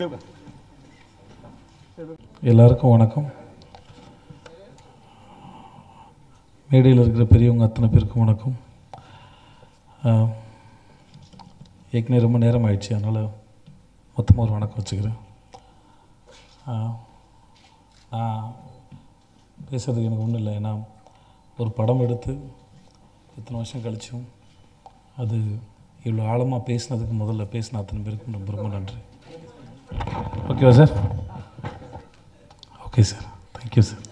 எல்லாருக்கும் வணக்கம் மேடையில் இருக்கிற பெரியவங்க அத்தனை பேருக்கும் வணக்கம் ஆஹ், ஏற்கனவே ரொம்ப நேரம் ஆயிடுச்சு அதனால் மொத்தமாக ஒரு வணக்கம் வச்சுக்கிறேன் ஆஹ், நான் பேசுகிறதுக்கு எனக்கு ஒன்றும் இல்லை ஏன்னா ஒரு படம் எடுத்து இத்தனை வருஷம் கழிச்சும் அது இவ்வளோ ஆழமாக பேசினதுக்கு முதல்ல பேசின அத்தனை பேருக்கும் ரொம்ப ரொம்ப நன்றி ஓகேவா sir okay sir thank you sir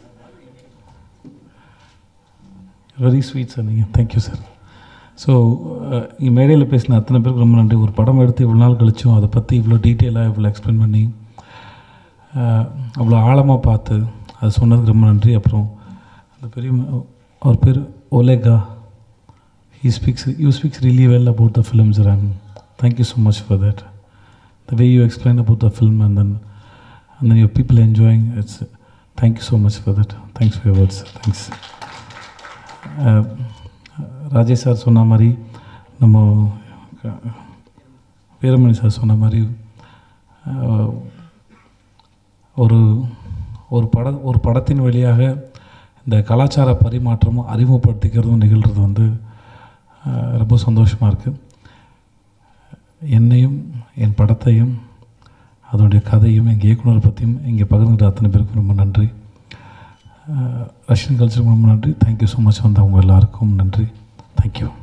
very sweet sir நீங்கள் தேங்க்யூ சார் ஸோ இங்கே மேடையில் பேசின அத்தனை பேருக்கு ரொம்ப நன்றி ஒரு படம் எடுத்து இவ்வளோ நாள் கழிச்சும் அதை பற்றி இவ்வளோ டீட்டெயிலாக இவ்வளோ எக்ஸ்பிளைன் பண்ணி அஹ், அவ்வளோ ஆழமாக பார்த்து அது சொன்னதுக்கு ரொம்ப நன்றி அப்புறம் அந்த பெரிய ம- அவர் பேர் ஒலேகா he speaks you speaks really well about the film sir and thank you so much for that the way you explain about the film and then and then your people enjoying it's thank you so much for that thanks for your words sir. thanks Uh, Rajesh sir சொன்ன மாதிரி நம்ம க- Veeramani sir சொன்ன மாதிரி uh, ஒரு ஒரு பட ஒரு படத்தின் வழியாக இந்த கலாச்சார பரிமாற்றமும் அறிமுகப்படுத்திக்கிறதும் நிகழ்கிறது வந்து அஹ், ரொம்ப சந்தோஷமாக இருக்குது என்னையும் என் படத்தையும் அதனுடைய கதையும் எங்கள் இயக்குனர் பற்றியும் இங்கே பகிர்ந்துட்ட அத்தனை பேருக்கும் ரொம்ப நன்றி ரஷ்யன் கல்ச்சருக்கு ரொம்ப நன்றி தேங்க்யூ ஸோ மச் வந்தவங்க எல்லாருக்கும் நன்றி தேங்க்யூ